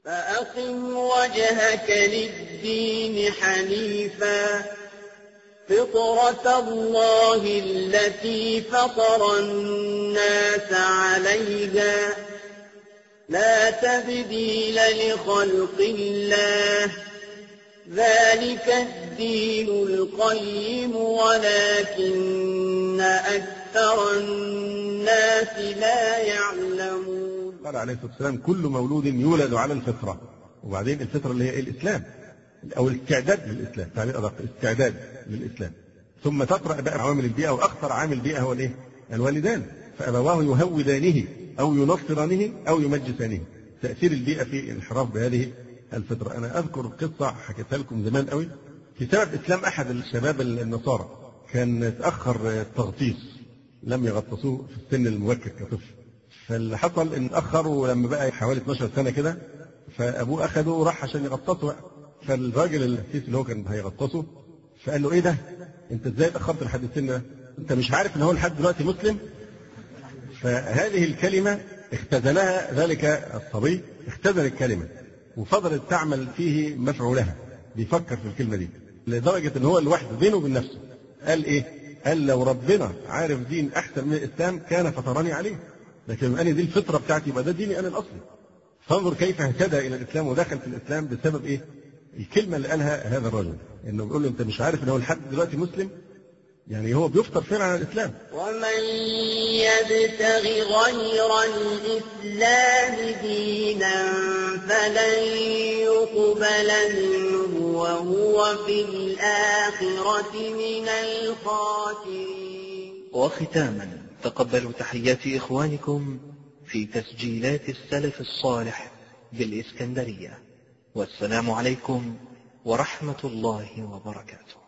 فأقم وجهك للدين حنيفا فطرة الله التي فطر الناس عليها لا تبديل لخلق الله ذلك الدين القيم ولكن أكثر الناس لا يعلمون قال عليه الصلاة والسلام كل مولود يولد على الفطرة وبعدين الفطرة اللي هي الإسلام أو الاستعداد للإسلام تعبير أدق استعداد للإسلام ثم تقرأ بقى عوامل البيئة وأخطر عامل بيئة هو الإيه؟ الوالدان فأبواه يهودانه أو ينصرانه أو يمجسانه تأثير البيئة في الانحراف بهذه الفطرة أنا أذكر قصة حكيتها لكم زمان قوي في سبب إسلام أحد الشباب النصارى كان تأخر التغطيس لم يغطسوه في السن المبكر كطفل فاللي حصل ان اتاخر ولما بقى حوالي 12 سنه كده فابوه اخده وراح عشان يغطسه فالراجل القسيس اللي هو كان هيغطسه فقال له ايه ده؟ انت ازاي اتاخرت لحد السن ده؟ انت مش عارف ان هو لحد دلوقتي مسلم؟ فهذه الكلمه اختزنها ذلك الصبي اختزن الكلمه وفضلت تعمل فيه مفعولها بيفكر في الكلمه دي لدرجه ان هو لوحده بينه وبين نفسه قال ايه؟ قال لو ربنا عارف دين احسن من الاسلام كان فطرني عليه لكن بما ان دي الفطره بتاعتي يبقى ده ديني انا الاصلي فانظر كيف اهتدى الى الاسلام ودخل في الاسلام بسبب ايه؟ الكلمه اللي قالها هذا الرجل انه بيقول له انت مش عارف ان هو لحد دلوقتي مسلم يعني هو بيفطر فعلا على الاسلام ومن يبتغ غير الإسلام دينا فلن يقبل منه وهو في الآخرة من الخاسرين وختاما تقبلوا تحيات إخوانكم في تسجيلات السلف الصالح بالإسكندرية والسلام عليكم ورحمة الله وبركاته